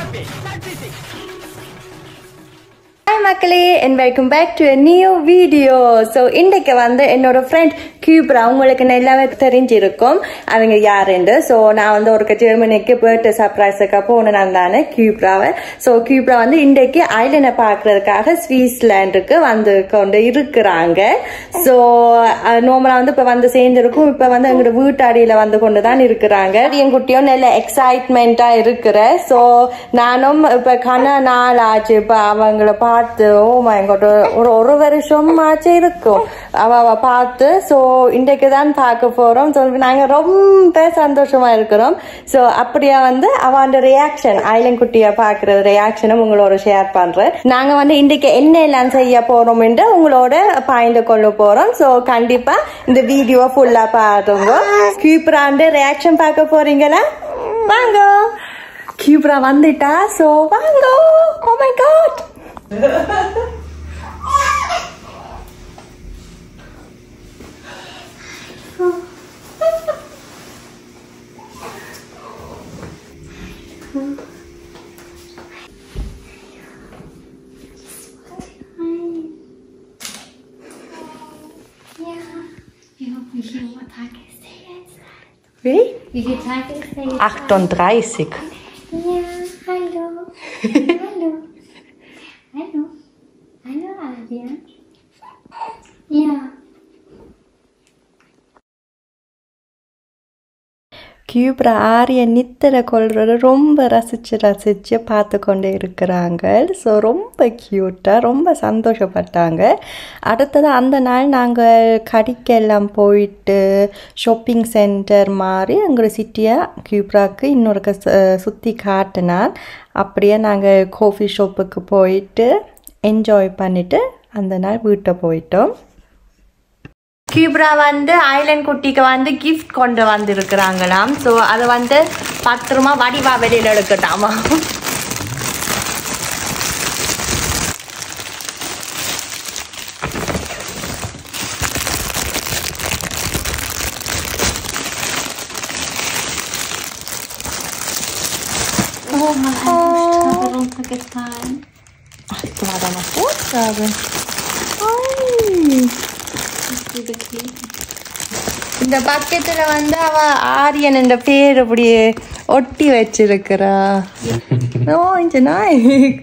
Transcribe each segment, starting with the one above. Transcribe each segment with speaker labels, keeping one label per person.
Speaker 1: Hi மக்களே and welcome back to new video so இன்றைக்கு வந்து என்னோட ஃப்ரெண்ட் கியூப்ரா உங்களுக்கு நல்லாவே தெரிஞ்சிருக்கும் அவங்க யாருண்டு ஸோ நான் வந்து ஒரு ஜெர்மனிக்கு பர்த்டே சர்ப்ரைஸுக்கு போனேன் தானே கியூப்ராவை ஸோ கியூப்ரா வந்து இன்றைக்கு ஐலண்டை பார்க்கறதுக்காக ஸ்வீஸ்லாண்டுக்கு வந்து கொண்டு இருக்கிறாங்க ஸோ நார்மலாக வந்து இப்போ வந்து சேர்ந்துருக்கும் இப்போ வந்து எங்களோட வீட்டாடியில் வந்து கொண்டு தான் இருக்கிறாங்க என் குட்டியும் நல்ல எக்ஸைட்மெண்ட்டாக இருக்கிற ஸோ நானும் இப்போ கன நாள் ஆச்சு இப்போ அவங்கள பார்த்து ஓ மை God, ஒரு ஒரு வருஷம் ஆச்சு இருக்கும் அவ அவ பார்த்து ஸோ இன்றைக்கு தான் பார்க்க போறோம் ஸோ நாங்கள் ரொம்ப சந்தோஷமா இருக்கிறோம் ஸோ அப்படியே வந்து அவன் ரியாக்ஷன் ஐலன் குட்டியை பார்க்குற ரியாக்ஷனும் உங்களோட ஷேர் பண்றேன் நாங்க வந்து இன்றைக்கு என்ன எல்லாம் செய்ய போறோம் என்று உங்களோட பாயிண்ட் கொள்ள போறோம் ஸோ கண்டிப்பா இந்த வீடியோ ஃபுல்லா பாருங்க கீப்ராண்டு ரியாக்ஷன் பார்க்க போறீங்களா வாங்க கீப்ரா வந்துட்டா ஸோ வாங்க oh my god
Speaker 2: Ja. Ja, wie viel Uhr Tag ist der jetzt?
Speaker 1: Wie?
Speaker 2: Wie viel Tag ist der jetzt?
Speaker 1: 38.
Speaker 2: Ja, hallo. hallo. Hallo. Hallo, Adrian. Ja.
Speaker 1: கியூப்ரா ஆரிய நித்திரை கொள்றத ரொம்ப ரசிச்சு ரசிச்சு பார்த்து கொண்டே இருக்கிறாங்க ஸோ ரொம்ப க்யூட்டாக ரொம்ப சந்தோஷப்பட்டாங்க அடுத்தது அந்த நாள் நாங்கள் கடிக்கெல்லாம் போயிட்டு ஷாப்பிங் சென்டர் மாதிரி எங்களோட சிட்டியை கியூப்ராக்கு இன்னொரு சுற்றி காட்டினான் அப்படியே நாங்கள் காஃபி ஷாப்புக்கு போயிட்டு என்ஜாய் பண்ணிவிட்டு அந்த நாள் வீட்டை போயிட்டோம் கியூப்ரா வந்து ஐலண்ட் குட்டிக்கு வந்து கிஃப்ட் கொண்டு வந்திருக்கிறாங்களாம் ஸோ அதை வந்து பத்திரமா வடிவா வெளியில் எடுக்கட்டாமா
Speaker 2: Oh, mein Buchstabe runtergefallen.
Speaker 1: Da war da noch Buchstabe.
Speaker 2: Liebe Knie.
Speaker 1: இந்த பக்கெட்டில் வந்து அவ ஆரியன் என்ற பேர் அப்படியே ஒட்டி வச்சிருக்கிறா ஓ இந்த நாய்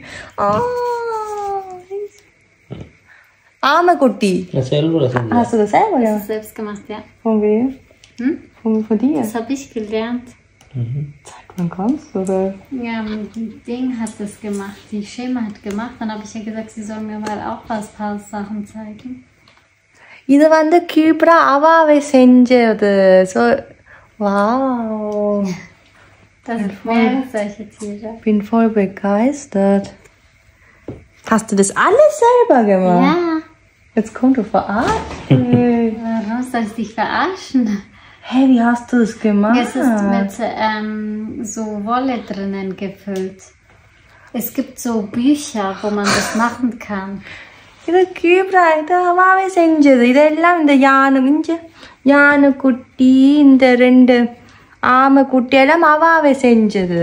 Speaker 1: ஆமைக்குட்டி
Speaker 3: Jag selber das in
Speaker 1: Hast du das selber ja?
Speaker 2: Selbst gemacht, ja.
Speaker 1: Von wem?
Speaker 2: Hm?
Speaker 1: Von, von dir?
Speaker 2: Das habe ich gelernt.
Speaker 1: Zeig mal kannst oder?
Speaker 2: Ja, die Ding hat das gemacht. Die Schema hat gemacht. Dann habe ich ja gesagt, sie soll mir mal auch was paar Sachen zeigen.
Speaker 1: இது வந்து கியூப்ரா அவாவை செஞ்சது so wow
Speaker 2: Das sind mehrere solche Tiere.
Speaker 1: bin voll begeistert hast du das alles selber gemacht
Speaker 2: Ja,
Speaker 1: jetzt kommt du verarschen
Speaker 2: warum soll ich dich verarschen?
Speaker 1: hey wie hast du das gemacht
Speaker 2: Es ist mit ähm, so Wolle drinnen gefüllt. Es gibt so Bücher, wo man das machen kann.
Speaker 1: இது கியூப்ரா இது அவாவே செஞ்சது இதெல்லாம் இந்த யானை இஞ்ச யானை குட்டி இந்த ரெண்டு ஆமை குட்டி எல்லாம் அவாவே செஞ்சது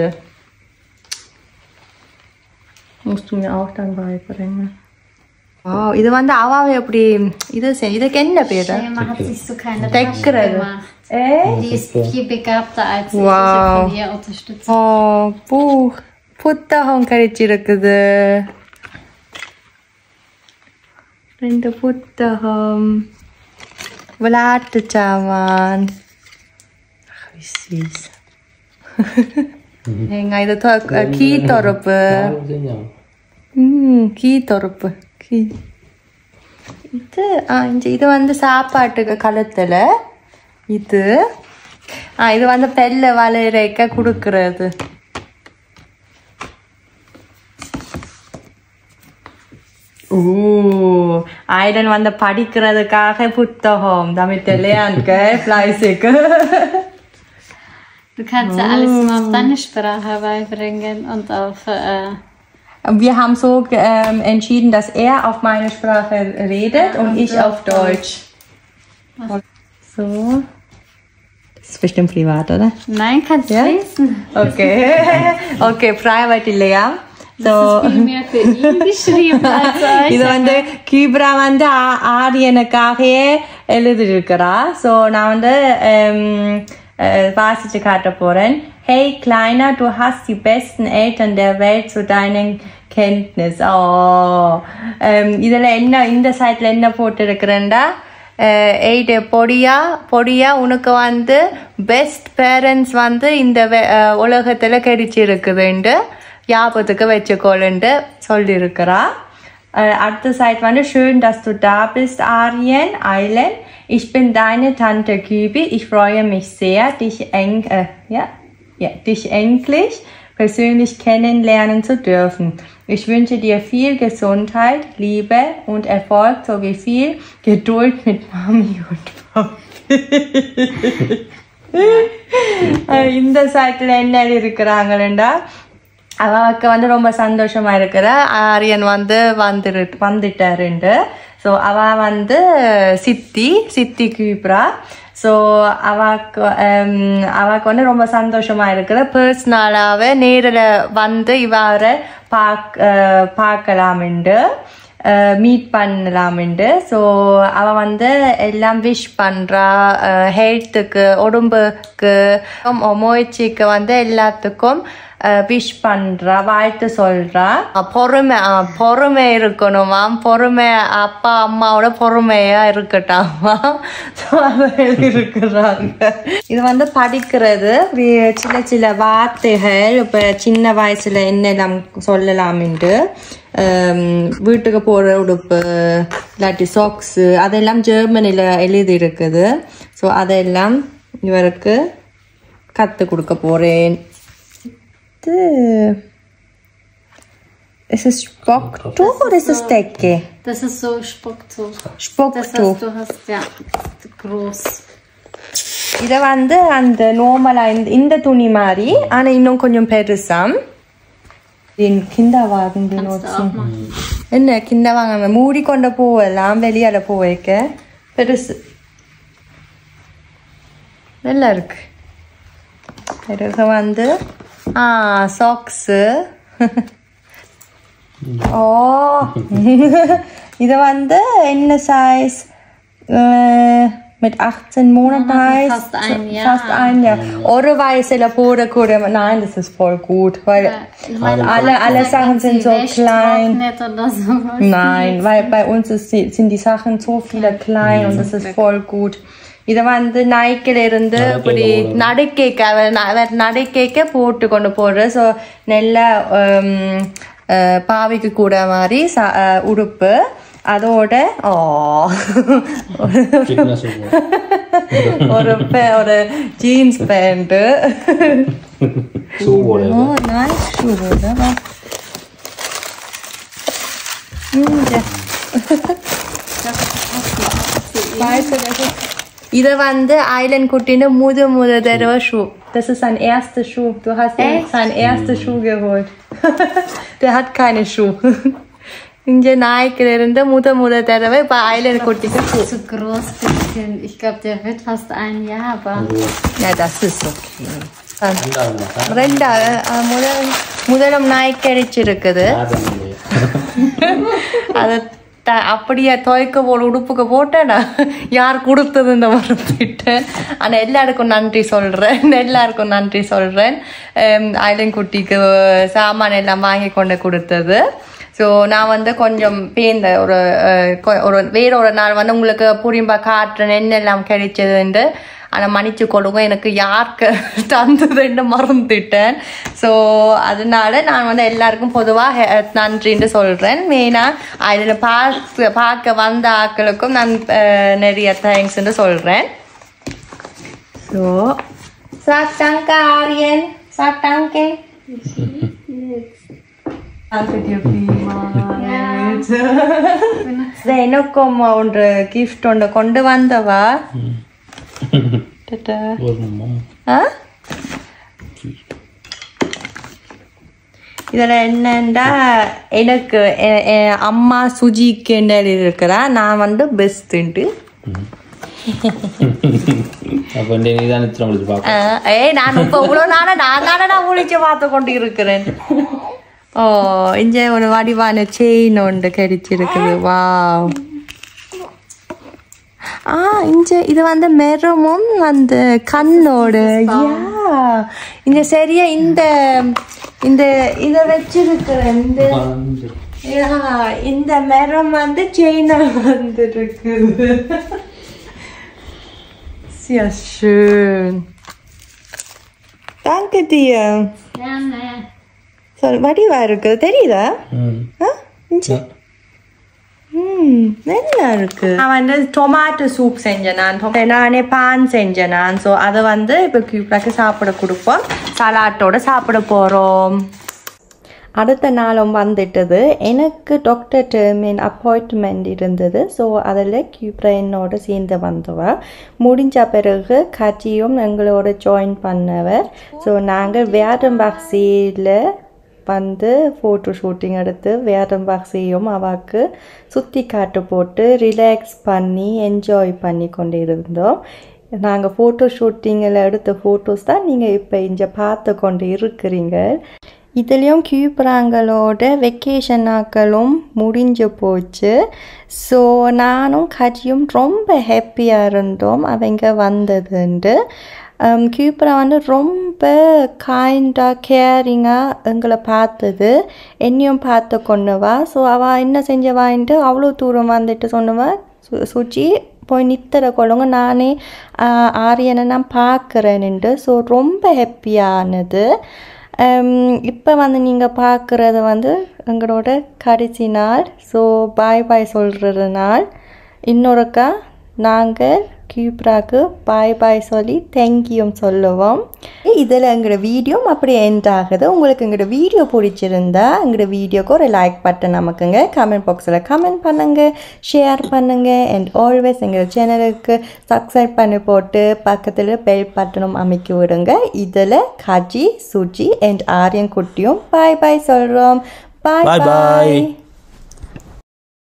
Speaker 1: musst du mir auch dann beibringen wow இது வந்து அவாவே எப்படி இது செ- இதுக்கு என்ன பேரு
Speaker 2: Schema hat sich so keine
Speaker 1: Deckrel.
Speaker 2: Taschen gemacht.
Speaker 1: ஏ
Speaker 2: Die ist viel begabter als ich. Ich
Speaker 1: Wow.
Speaker 2: habe von ihr Unterstützung.
Speaker 1: ஓ பூ புத்தகம் கிடைச்சிருக்குது ரெண்டு புத்தகம் விளையாட்டு சாமான் Wie süß. ஏங்க இது தொ- கீ தொரப்பு
Speaker 3: Wahnsinn, ja.
Speaker 1: ம் கீ தொரப்பு கீ இது ஆ இந்த இது வந்து சாப்பாட்டுக்கு கழுத்துல இது ஆ இது வந்து பெல்ல வளையறைக்க கொடுக்கறது ஓ ஐடன் வந்து படிக்கிறதுக்காக புத்தகம் damit er lernt, gell? Fleißig.
Speaker 2: Du kannst ja alles mal auf deine Sprache beibringen und auf. Äh,
Speaker 1: Wir haben so ähm, entschieden, dass er auf meine Sprache redet und ich auf Deutsch. So. ist bestimmt privat, oder?
Speaker 2: Nein, kannst du
Speaker 1: Ja?
Speaker 2: lesen.
Speaker 1: Okay. okay, private இல்லையா so
Speaker 2: Das ist viel mehr für ihn geschrieben als euch.
Speaker 1: இது வந்து கியூப்ரா வந்து ஆ- ஆரியனுக்காகவே எழுதியிருக்கிறா so நான் வந்து ähm, äh, வாசிச்சு காட்ட போறேன் Hey Kleiner, du hast die besten Eltern der Welt zu deinen Kenntnis. Oh. Ähm, இதுல என்ன இந்த சைட்ல என்ன போட்டிருக்கிறேன்டா எயிட் பொடியா பொடியா உனக்கு வந்து பெஸ்ட் பேரண்ட்ஸ் வந்து இந்த வே- அஹ், உலகத்துல கிடைச்சிருக்குதுண்டு ஞாபகத்துக்கு வச்சுக்கோளுண்டு சொல்லியிருக்கிறா Äh, அடுத்த Seite வந்து schön, dass du da bist, Arjen, Eilen. Ich bin deine Tante Kübi. Ich freue mich sehr, dich eng, äh, ja, ja, dich endlich persönlich kennenlernen zu dürfen. Ich wünsche dir viel Gesundheit, Liebe und Erfolg sowie viel Geduld mit Mami und Papi. அஹ் இந்த சைட்ல என்ன இருக்கிறாங்களா அவளுக்கு வந்து ரொம்ப சந்தோஷமா இருக்கிற ஆரியன் வந்து வந்துரு வந்துட்டாருண்டு ஸோ அவ வந்து சித்தி சித்தி கீப்ரா ஸோ அவக்கு ஹம், அவக்கு வந்து ரொம்ப சந்தோஷமா இருக்கிற பர்சனலாகவே நேரில் வந்து இவரை பார்க்க அஹ், பார்க்கலாம்ண்டு மீட் பண்ணலாம்ண்டு ஸோ அவ வந்து எல்லாம் விஷ் பண்றா ஹெல்த்துக்கு உடம்புக்கு முயற்சிக்கு வந்து எல்லாத்துக்கும் விஷ் பண்றா வாழ்த்து சொல்றா அஹ் பொறுமை அஹ் பொறுமை இருக்கணுமாம் பொறுமை அப்பா அம்மாவோட பொறுமையா இருக்கட்டாமா ஸோ அது இருக்கிறாங்க இது வந்து படிக்கிறது வி- சில சில வார்த்தைகள் இப்போ சின்ன வயசுல என்னெல்லாம் சொல்லலாம்ட்டு வீட்டுக்கு போகிற உடுப்பு இல்லாட்டி சாக்ஸு அதெல்லாம் ஜெர்மனியில் எழுதி இருக்குது ஸோ அதெல்லாம் இவருக்கு கற்றுக் கொடுக்க போகிறேன் இது ist es Spocktuch oder ist es Decke?
Speaker 2: Das ist so Spucktuch. Das
Speaker 1: Spocktuch.
Speaker 2: hast du hast ja groß.
Speaker 1: இதை வந்து அந்த நார்மலாக இந்த இந்த துணி மாதிரி ஆனால் இன்னும் கொஞ்சம் பெருசா den Kinderwagen
Speaker 2: Kannst du
Speaker 1: benutzen.
Speaker 2: auch machen.
Speaker 1: என்ன Kinderwagen மூடிக்கொண்ட பூவெல்லாம் வெளியால பூ வைக்க பெருசு நல்லா இருக்கு பெருசு வந்து ஆ சாக்ஸு ஓ இது வந்து என்ன size mit 18 Monaten
Speaker 2: Monaten,
Speaker 1: heißt
Speaker 2: fast ein Jahr.
Speaker 1: fast ein Jahr. Oder weiße Puderkude. Nein, das ist voll gut, weil
Speaker 2: Ich meine,
Speaker 1: alle, alle
Speaker 2: da
Speaker 1: Sachen
Speaker 2: gibt's
Speaker 1: sind
Speaker 2: die
Speaker 1: so klein.
Speaker 2: Wäschtrocknet Oder sowas.
Speaker 1: Nein, weil bei uns ist, die- sind die Sachen so viele klein und das ist voll gut. இதை வந்து நைக்கில இருந்து இப்படி நடுக்கேக்க அவர் ந- அவர் நடுக்கேக்க போட்டு கொண்டு போடுற so நல்ல ஹம், அஹ், பாவிக்கு கூட மாதிரி ச- அஹ், உடுப்பு அதோட ஓ
Speaker 3: Chicken super.
Speaker 1: ஒரு பே- ஒரு jeans pant
Speaker 3: So wurde
Speaker 1: Oh, nice shoe, oder? Hm, ja. Weißt du, das ist இதை வந்து ஐலண்ட் குட்டின்னு முத முத தடவை shoe Das ist sein erster Schuh. Du hast ihm
Speaker 2: Echt?
Speaker 1: seinen ersten Schuh geholt. Der hat keine Schuh. இங்க நாய்க்கு இருந்து முத முத தடவை இப்ப ஐலண்ட் குட்டிக்கு shoe
Speaker 2: Zu groß bisschen. Ich glaube, der wird fast ein Jahr, aber
Speaker 1: Ja, das ist okay.
Speaker 3: ரெண்டாவது மாதம்
Speaker 1: ரெண்டா அஹ், முதல் முதலும் நாய்க்கு அடிச்சிருக்குது அதை த அப்படியே துவைக்க போல் உடுப்புக்கு போட்டேனா யார் கொடுத்தது இந்த மரத்திட்டேன் ஆனால் எல்லாருக்கும் நன்றி சொல்கிறேன் எல்லாருக்கும் நன்றி சொல்கிறேன் ஐலன்குட்டிக்கு சாமான் எல்லாம் வாங்கி கொண்டு கொடுத்தது ஸோ நான் வந்து கொஞ்சம் பேந்த ஒரு அஹ், கொ- ஒரு வேற ஒரு நாள் வந்து உங்களுக்கு புரியும்பா காட்டுறேன் என்னெல்லாம் கிடைச்சதுன்ட்டு ஆனால் மன்னிச்சு கொள்ளுங்க எனக்கு யாருக்கு தந்ததுன்னு மறந்துட்டேன் ஸோ அதனால நான் வந்து எல்லாருக்கும் பொதுவாக நன்றின்னு சொல்கிறேன் மெயினாக அதில் பார்க்க பார்க்க வந்த ஆட்களுக்கும் நான் அஹ், நிறைய தேங்க்ஸ்ன்னு சொல்கிறேன் so Sag danke, Arjen. Sag danke. Danke dir vielmals. எனக்கும் ஒன்று கிஃப்ட் ஒன்று கொண்டு வந்தவா Ta-ta.
Speaker 3: ஒரு மம்
Speaker 1: ஆ இதில் என்னண்டா எனக்கு எ- என் அம்மா சுஜிக்கு என்ன இருக்கிறா நான் வந்து பெஸ்ட்டுன்ட்டு
Speaker 3: அப்போ இந்த நீ தான் இத்தனை முடிச்சு பார்க்க
Speaker 1: ஆ, ஏய் நான் இப்போ இவ்வளோ நாளா நான் தானே நான் முழிச்சு பார்த்து கொண்டு இருக்கிறேன் ஓ இங்க ஒரு வடிவான செயின் ஒன்று கிடைச்சிருக்குது வா ஆ இங்க இது வந்து மெரமும் அந்த கண்ணோட யா இங்க சரியா இந்த இந்த இத வச்சிருக்கிறேன் இந்த யா இந்த மெரம் வந்து செயினா வந்து இருக்குது Sehr schön. Danke dir.
Speaker 2: Gerne.
Speaker 1: So, வடிவா இருக்கு தெரியுதா
Speaker 3: ம்
Speaker 1: ஆ? இஞ்சி. ம் நல்லா இருக்கு நான் வந்து டொமாட்டோ சூப் செஞ்சேன் நான் டொ- நானே பான் செஞ்சேன் நான் ஸோ அதை வந்து இப்போ கியூப்லாக்கு சாப்பிட கொடுப்போம் சலாட்டோட சாப்பிட போகிறோம் அடுத்த நாளும் வந்துட்டது எனக்கு டாக்டர் டெர்மின் அப்பாயின்மெண்ட் இருந்தது ஸோ அதில் கியூப்ரா என்னோட சேர்ந்து வந்தவ முடிஞ்ச பிறகு கட்சியும் எங்களோட ஜாயின் பண்ணவர் ஸோ நாங்கள் வேடம்பாக்சியில் வந்து ஃபோட்டோ ஷூட்டிங் எடுத்து வேடம்பாக்சியும் அவாக்கு சுற்றி காட்டு போட்டு ரிலாக்ஸ் பண்ணி என்ஜாய் பண்ணி கொண்டு இருந்தோம் நாங்கள் ஃபோட்டோ ஷூட்டிங்கில் எடுத்த ஃபோட்டோஸ் தான் நீங்கள் இப்போ இங்கே பார்த்து கொண்டு இருக்கிறீங்க இதுலேயும் கியூப்ராங்களோட வெக்கேஷன் நாட்களும் முடிஞ்சு போச்சு ஸோ நானும் கஜியும் ரொம்ப ஹாப்பியாக இருந்தோம் அவங்க வந்ததுண்டு கியூப்ரா வந்து ரொம்ப கைண்டாக கேரிங்காக எங்களை பார்த்தது என்னையும் பார்த்து கொண்டுவா ஸோ அவள் என்ன செஞ்சவான்ட்டு அவ்வளோ தூரம் வந்துட்டு சொன்னவா சு சுச்சி போய் நித்திர கொள்ளுங்க நானே ஆஹ், ஆரியனை நான் பார்க்குறேன்ட்டு ஸோ ரொம்ப ஹாப்பியானது இப்போ வந்து நீங்கள் பார்க்குறது வந்து எங்களோட கடைசி நாள் ஸோ பாய் பாய் சொல்கிறது நாள் இன்னொருக்கா நாங்கள் கியூப்ராக்கு பாய் பாய் சொல்லி தேங்க்யூம் சொல்லுவோம் இதில் எங்களோட வீடியோ அப்படியே எண்ட் ஆகுது உங்களுக்கு எங்களோட வீடியோ பிடிச்சிருந்தா எங்களோட வீடியோக்கு ஒரு லைக் பட்டன் நமக்குங்க கமெண்ட் பாக்ஸில் கமெண்ட் பண்ணுங்கள் ஷேர் பண்ணுங்கள் அண்ட் ஆல்வேஸ் எங்கள் சேனலுக்கு சப்ஸ்கிரைப் பண்ணி போட்டு பக்கத்தில் பெல் பட்டனும் அமைக்கி விடுங்க இதில் காஜி சுஜி அண்ட் ஆரியன் குட்டியும் பாய் பாய் சொல்கிறோம் பாய்
Speaker 3: Bye bye.
Speaker 1: பாய்